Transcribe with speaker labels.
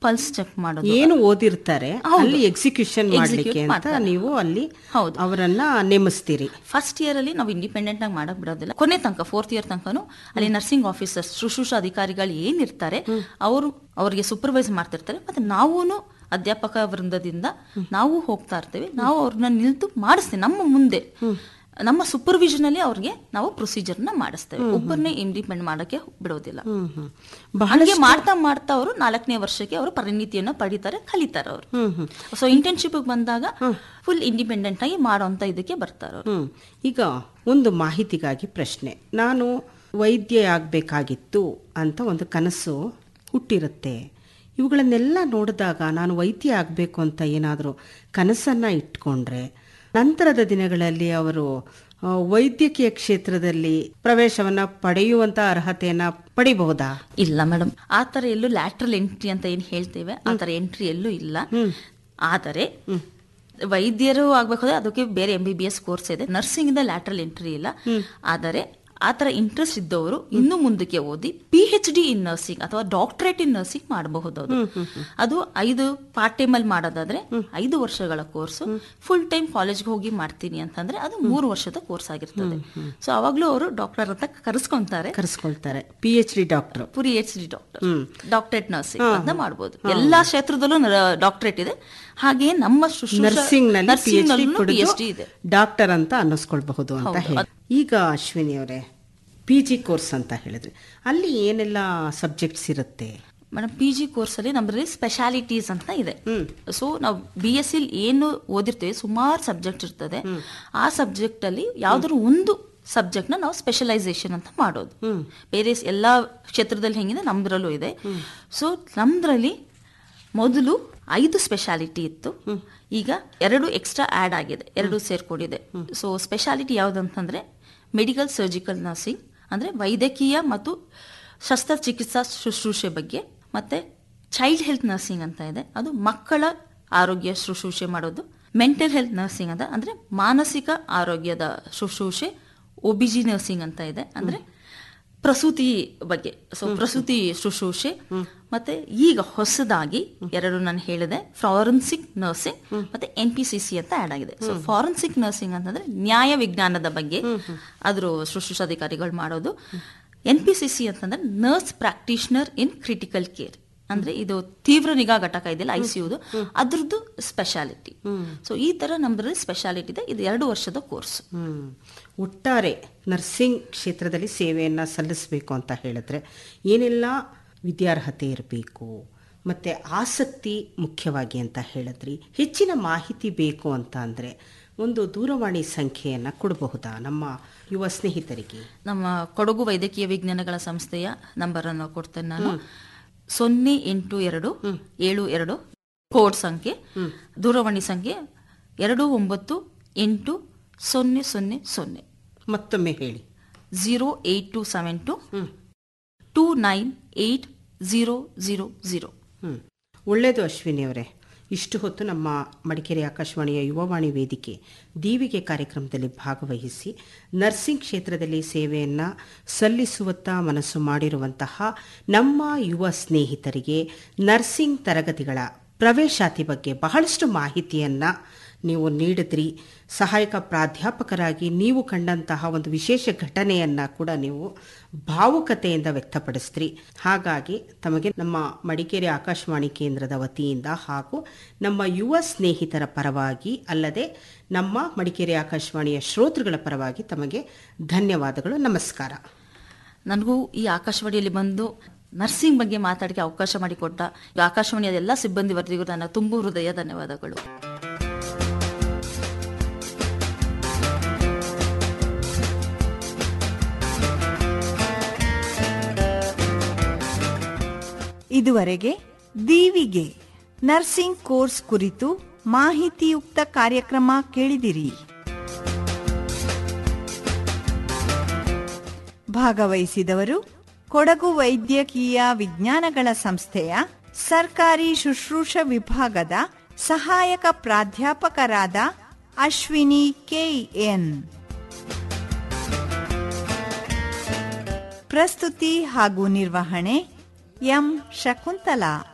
Speaker 1: Pulse check ಮಾಡೋದು
Speaker 2: ಏನು ಓದಿರ್ತಾರೆ
Speaker 1: ಹೌದು.
Speaker 2: ಅಲ್ಲಿ ಎಕ್ಸಿಕ್ಯೂಷನ್ ಮಾಡ್ಲಿಕ್ಕೆ
Speaker 1: Execute
Speaker 2: ಅಂತ
Speaker 1: ಮಾಡ್ತಾರೆ.
Speaker 2: ನೀವು ಅಲ್ಲಿ
Speaker 1: ಹೌದು.
Speaker 2: ಅವರನ್ನ ನೇಮಿಸ್ತೀರಿ
Speaker 1: ಫಸ್ಟ್ ಇಯರ್ ಅಲ್ಲಿ ನಾವು ಇಂಡಿಪೆಂಡೆಂಟ್ ಆಗಿ ಮಾಡಕ್ ಬಿಡೋದಿಲ್ಲ ಕೊನೆ ತನಕ ಫೋರ್ತ್ ಇಯರ್ ತನಕನು ಅಲ್ಲಿ ನರ್ಸಿಂಗ್ ಆಫೀಸರ್ಸ್ ಶುಶ್ರೂಷ ಅಧಿಕಾರಿಗಳು ಏನಿರ್ತಾರೆ ಅವರು ಅವರಿಗೆ ಸೂಪರ್ವೈಸ್ ಮಾಡ್ತಿರ್ತಾರೆ ಮತ್ತೆ ನಾವೂನು ಅಧ್ಯಾಪಕ ವೃಂದದಿಂದ ನಾವು ಹೋಗ್ತಾ ಇರ್ತೇವೆ ನಾವು ಅವ್ರನ್ನ ನಿಲ್ತು ಮಾಡಿಸ್ತೀವಿ ನಮ್ಮ ಮುಂದೆ ನಮ್ಮ ಸೂಪರ್ವಿಷನ್ ಅಲ್ಲಿ ಅವ್ರಿಗೆ ನಾವು ಪ್ರೊಸೀಜರ್ ನ ಮಾಡಿಸ್ತೇವೆ ಒಬ್ಬರನ್ನೇ ಇಂಡಿಪೆಂಡ್ ಮಾಡಕ್ಕೆ ಬಿಡೋದಿಲ್ಲ
Speaker 2: ಹ್ಮ್ ಹ್ಮ್
Speaker 1: ಹಂಗೆ ಮಾಡ್ತಾ ಮಾಡ್ತಾ ಅವರು ನಾಲ್ಕನೇ ವರ್ಷಕ್ಕೆ ಅವರು ಪರಿಣಿತಿಯನ್ನ ಪಡಿತಾರೆ ಕಲಿತಾರೆ ಅವರು
Speaker 2: ಹ್ಮ್ ಹ್ಮ್
Speaker 1: ಸೊ ಇಂಟರ್ನ್ಶಿಪ್ ಬಂದಾಗ ಫುಲ್ ಇಂಡಿಪೆಂಡೆಂಟ್ ಆಗಿ ಮಾಡೋಂತ ಇದಕ್ಕೆ ಬರ್ತಾರೆ ಅವರು
Speaker 2: ಹ್ಮ್ ಈಗ ಒಂದು ಮಾಹಿತಿಗಾಗಿ ಪ್ರಶ್ನೆ ನಾನು ವೈದ್ಯ ಆಗ್ಬೇಕಾಗಿತ್ತು ಅಂತ ಒಂದು ಕನಸು ಹುಟ್ಟಿರುತ್ತೆ ಇವುಗಳನ್ನೆಲ್ಲ ನೋಡಿದಾಗ ನಾನು ವೈದ್ಯ ಆಗಬೇಕು ಅಂತ ಏನಾದರೂ ಕನಸನ್ನ ಇಟ್ಕೊಂಡ್ರೆ ನಂತರದ ದಿನಗಳಲ್ಲಿ ಅವರು ಆ, ವೈದ್ಯಕೀಯ ಕ್ಷೇತ್ರದಲ್ಲಿ ಪ್ರವೇಶವನ್ನ ಪಡೆಯುವಂತ ಅರ್ಹತೆಯನ್ನ ಪಡಿಬಹುದಾ
Speaker 1: ಇಲ್ಲ ಮೇಡಮ್ ಆ ತರ ಎಲ್ಲೂ ಲ್ಯಾಟ್ರಲ್ ಎಂಟ್ರಿ ಅಂತ ಏನ್ ಹೇಳ್ತೇವೆ ಆ ತರ ಎಂಟ್ರಿ ಎಲ್ಲೂ ಇಲ್ಲ ಆದರೆ ವೈದ್ಯರು ಆಗ್ಬೇಕಾದ್ರೆ ಅದಕ್ಕೆ ಬೇರೆ M B B S course ಇದೆ ನರ್ಸಿಂಗ್ ಇಂದ ಲ್ಯಾಟ್ರಲ್ ಎಂಟ್ರಿ ಇಲ್ಲ ಆದರೆ ಆ ತರ ಇಂಟ್ರೆಸ್ಟ್ ಇದ್ದವರು ಇನ್ನು ಮುಂದಕ್ಕೆ ಓದಿ P H D in nursing ಅಥವಾ ಡಾಕ್ಟರೇಟ್ ಇನ್ ನರ್ಸಿಂಗ್ ಮಾಡಬಹುದು ಅದು ಅದು ಐದು ಪಾರ್ಟ್ ಟೈಮ್ ಅಲ್ಲಿ ಮಾಡೋದಾದ್ರೆ ಐದು ವರ್ಷಗಳ ಕೋರ್ಸ್ ಫುಲ್ ಟೈಮ್ ಕಾಲೇಜ್ಗೆ ಹೋಗಿ ಮಾಡ್ತೀನಿ ಅಂತಂದ್ರೆ ಅದು ಮೂರು ವರ್ಷದ ಕೋರ್ಸ್ ಆಗಿರ್ತದೆ ಸೊ ಅವಾಗ್ಲೂ ಅವರು ಡಾಕ್ಟರ್ ಅಂತ ಕರೆಸ್ಕೊಂತಾರೆ
Speaker 2: ಕರೆಸ್ಕೊಳ್ತಾರೆ ಪಿ ಎಚ್ ಡಿ ಡಾಕ್ಟರ್
Speaker 1: ಪುರಿ H D doctor doctorate nursing ಅಂತ ಮಾಡಬಹುದು ಎಲ್ಲಾ ಕ್ಷೇತ್ರದಲ್ಲೂ ಡಾಕ್ಟರೇಟ್ ಇದೆ ಹಾಗೆ ನಮ್ಮ
Speaker 2: ನರ್ಸಿಂಗ್ ನಲ್ಲಿ ಪಿ ಎಚ್ ಡಿ
Speaker 1: PhD ಇದೆ
Speaker 2: ಡಾಕ್ಟರ್ ಅಂತ ಅನ್ನಿಸ್ಕೊಳ್ಬಹುದು ಅಂತ ಹೇಳಿ ಈಗ ಅಶ್ವಿನಿ ಅವರೇ ಪಿ ಜಿ ಕೋರ್ಸ್ ಅಂತ ಹೇಳಿದ್ರಿ ಅಲ್ಲಿ ಏನೆಲ್ಲ ಸಬ್ಜೆಕ್ಟ್ಸ್ ಇರುತ್ತೆ
Speaker 1: ಮೇಡಮ್ ಪಿ ಜಿ ಕೋರ್ಸ್ ಅಲ್ಲಿ ನಮ್ಮಲ್ಲಿ ಸ್ಪೆಷಾಲಿಟೀಸ್ ಅಂತ ಇದೆ ಸೊ ನಾವು ಬಿ ಎಸ್ ಸಿ ಏನು ಓದಿರ್ತೇವೆ ಸುಮಾರು ಸಬ್ಜೆಕ್ಟ್ ಇರ್ತದೆ ಆ ಸಬ್ಜೆಕ್ಟ್ ಅಲ್ಲಿ ಯಾವ್ದಾದ್ರು ಒಂದು ಸಬ್ಜೆಕ್ಟ್ ನ ನಾವು ಸ್ಪೆಷಲೈಸೇಷನ್ ಅಂತ ಮಾಡೋದು ಬೇರೆ ಸ್- ಎಲ್ಲಾ ಕ್ಷೇತ್ರದಲ್ಲಿ ಹೆಂಗಿದೆ ನಮ್ದ್ರಲ್ಲೂ ಇದೆ ಸೊ ನಮ್ದ್ರಲ್ಲಿ ಮೊದಲು ಐದು ಸ್ಪೆಷಾಲಿಟಿ ಇತ್ತು ಈಗ ಎರಡು ಎಕ್ಸ್ಟ್ರಾ ಆಡ್ ಆಗಿದೆ ಎರಡು ಸೇರ್ಕೊಂಡಿದೆ ಸೊ ಸ್ಪೆಷಾಲಿಟಿ ಯಾವ್ದಂತಂದ್ರೆ ಮೆಡಿಕಲ್ ಸರ್ಜಿಕಲ್ ನರ್ಸಿಂಗ್ ಅಂದ್ರೆ ವೈದ್ಯಕೀಯ ಮತ್ತು ಶಸ್ತ್ರಚಿಕಿತ್ಸಾ ಶುಶ್ರೂಷೆ ಬಗ್ಗೆ ಮತ್ತೆ ಚೈಲ್ಡ್ ಹೆಲ್ತ್ ನರ್ಸಿಂಗ್ ಅಂತ ಇದೆ ಅದು ಮಕ್ಕಳ ಆರೋಗ್ಯ ಶುಶ್ರೂಷೆ ಮಾಡೋದು ಮೆಂಟಲ್ ಹೆಲ್ತ್ ನರ್ಸಿಂಗ್ ಅಂತ ಅಂದ್ರೆ ಮಾನಸಿಕ ಆರೋಗ್ಯದ ಶುಶ್ರೂಷೆ ಒಬಿಜಿ ನರ್ಸಿಂಗ್ ಅಂತ ಇದೆ ಅಂದ್ರೆ ಪ್ರಸೂತಿ ಬಗ್ಗೆ ಸೊ ಪ್ರಸೂತಿ ಶುಶ್ರೂಷೆ ಮತ್ತೆ ಈಗ ಹೊಸದಾಗಿ ಎರಡು ನಾನು ಹೇಳಿದೆ ಫಾರೆನ್ಸಿಕ್ ನರ್ಸಿಂಗ್ ಮತ್ತೆ ಎನ್ ಪಿ ಸಿ ಸಿ ಅಂತ ಆಡ್ ಆಗಿದೆ ಸೊ ಫಾರೆನ್ಸಿಕ್ ನರ್ಸಿಂಗ್ ಅಂತಂದ್ರೆ ನ್ಯಾಯ ವಿಜ್ಞಾನದ ಬಗ್ಗೆ ಅದ್ರ ಶುಶ್ರೂಷಾಧಿಕಾರಿಗಳು ಮಾಡೋದು ಎನ್ ಪಿ ಸಿ ಸಿ ಅಂತಂದ್ರೆ nurse practitioner in critical care ಅಂದ್ರೆ ಇದು ತೀವ್ರ ನಿಗಾ ಘಟಕ ಇದೆಯಲ್ಲ ಐ ಸಿ ಯುದು ಅದ್ರದ್ದು ಸ್ಪೆಷಾಲಿಟಿ ಸೊ ಈ ತರ ನಮ್ದ್ರಲ್ಲಿ ಸ್ಪೆಷಾಲಿಟಿ ಇದೆ ಇದು ಎರಡು ವರ್ಷದ ಕೋರ್ಸ್
Speaker 2: ಹ್ಮ್. ಒಟ್ಟಾರೆ ನರ್ಸಿಂಗ್ ಕ್ಷೇತ್ರದಲ್ಲಿ ಸೇವೆಯನ್ನ ಸಲ್ಲಿಸಬೇಕು ಅಂತ ಹೇಳಿದ್ರೆ ಏನೆಲ್ಲ ವಿದ್ಯಾರ್ಹತೆ ಇರಬೇಕು ಮತ್ತೆ ಆಸಕ್ತಿ ಮುಖ್ಯವಾಗಿ ಅಂತ ಹೇಳಿದ್ರಿ ಹೆಚ್ಚಿನ ಮಾಹಿತಿ ಬೇಕು ಅಂತ ಅಂದ್ರೆ ಒಂದು ದೂರವಾಣಿ ಸಂಖ್ಯೆಯನ್ನ ಕೊಡಬಹುದಾ ನಮ್ಮ ಯುವ ಸ್ನೇಹಿತರಿಗೆ
Speaker 1: ನಮ್ಮ ಕೊಡಗು ವೈದ್ಯಕೀಯ ವಿಜ್ಞಾನಗಳ ಸಂಸ್ಥೆಯ ನಂಬರ್ ಅನ್ನು ಕೊಡ್ತೇನೆ ನಾನು ಸೊನ್ನೆ ಎಂಟು ಎರಡು ಏಳು ಎರಡು ಕೋಡ್ ಸಂಖ್ಯೆ ದೂರವಾಣಿ ಸಂಖ್ಯೆ ಎರಡು ಒಂಬತ್ತು ಎಂಟು ಸೊನ್ನೆ ಸೊನ್ನೆ ಸೊನ್ನೆ
Speaker 2: ಮತ್ತೊಮ್ಮೆ ಹೇಳಿ
Speaker 1: zero eight two seven two two nine eight zero zero zero
Speaker 2: hmm ಒಳ್ಳೆಯದು ಅಶ್ವಿನಿ ಅವರೇ ಇಷ್ಟು ಹೊತ್ತು ನಮ್ಮ ಮಡಿಕೇರಿ ಆಕಾಶವಾಣಿಯ ಯುವವಾಣಿ ವೇದಿಕೆ ದೀವಿಗೆ ಕಾರ್ಯಕ್ರಮದಲ್ಲಿ ಭಾಗವಹಿಸಿ ನರ್ಸಿಂಗ್ ಕ್ಷೇತ್ರದಲ್ಲಿ ಸೇವೆಯನ್ನು ಸಲ್ಲಿಸುವತ್ತ ಮನಸ್ಸು ಮಾಡಿರುವಂತಹ ನಮ್ಮ ಯುವ ಸ್ನೇಹಿತರಿಗೆ ನರ್ಸಿಂಗ್ ತರಗತಿಗಳ ಪ್ರವೇಶಾತಿ ಬಗ್ಗೆ ಬಹಳಷ್ಟು ಮಾಹಿತಿಯನ್ನು ನೀವು ನೀಡಿದ್ರಿ ಸಹಾಯಕ ಪ್ರಾಧ್ಯಾಪಕರಾಗಿ ನೀವು ಕಂಡಂತಹ ಒಂದು ವಿಶೇಷ ಘಟನೆಯನ್ನು ಕೂಡ ನೀವು ಭಾವುಕತೆಯಿಂದ ವ್ಯಕ್ತಪಡಿಸಿದ್ರಿ ಹಾಗಾಗಿ ತಮಗೆ ನಮ್ಮ ಮಡಿಕೇರಿ ಆಕಾಶವಾಣಿ ಕೇಂದ್ರದ ವತಿಯಿಂದ ಹಾಗೂ ನಮ್ಮ ಯುವ ಸ್ನೇಹಿತರ ಪರವಾಗಿ ಅಲ್ಲದೆ ನಮ್ಮ ಮಡಿಕೇರಿ ಆಕಾಶವಾಣಿಯ ಶ್ರೋತೃಗಳ ಪರವಾಗಿ ತಮಗೆ ಧನ್ಯವಾದಗಳು ನಮಸ್ಕಾರ
Speaker 1: ನನಗೂ ಈ ಆಕಾಶವಾಣಿಯಲ್ಲಿ ಬಂದು ನರ್ಸಿಂಗ್ ಬಗ್ಗೆ ಮಾತಾಡಕ್ಕೆ ಅವಕಾಶ ಮಾಡಿಕೊಟ್ಟ ಈ ಆಕಾಶವಾಣಿಯ ಎಲ್ಲ ಸಿಬ್ಬಂದಿ ವರ್ಗರಿಗೂ ನನ್ನ ತುಂಬು ಹೃದಯ ಧನ್ಯವಾದಗಳು
Speaker 3: ಇದುವರೆಗೆ ದೀವಿಗೆ ನರ್ಸಿಂಗ್ ಕೋರ್ಸ್ ಕುರಿತು ಮಾಹಿತಿಯುಕ್ತ ಕಾರ್ಯಕ್ರಮ ಕೇಳಿದಿರಿ ಭಾಗವಹಿಸಿದವರು ಕೊಡಗು ವೈದ್ಯಕೀಯ ವಿಜ್ಞಾನಗಳ ಸಂಸ್ಥೆಯ ಸರ್ಕಾರಿ ಶುಶ್ರೂಷ ವಿಭಾಗದ ಸಹಾಯಕ ಪ್ರಾಧ್ಯಾಪಕರಾದ ಅಶ್ವಿನಿ ಕೆಎನ್ ಪ್ರಸ್ತುತಿ ಹಾಗೂ ನಿರ್ವಹಣೆ ಎಂ ಶಕುಂತಲಾ